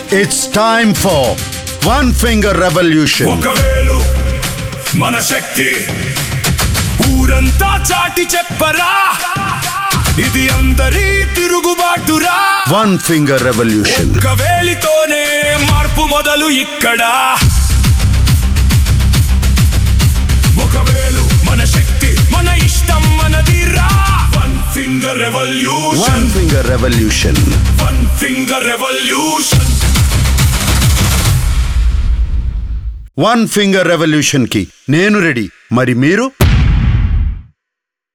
it's time for one finger revolution ఒకవేళ మన శక్తి ఊరంతా చాటి చెప్పరా ఇది అందరి తిరుగుబాటురా వన్ ఫింగర్ రెవల్యూషన్ ఒక్క వేలితోనే మార్పు మొదలు ఇక్కడ ఒకవేళ మన శక్తి మన ఇష్టం మనదిరా one finger one revolution finger revolution one finger revolution one finger revolution కి నేను రెడీ మరి మీరు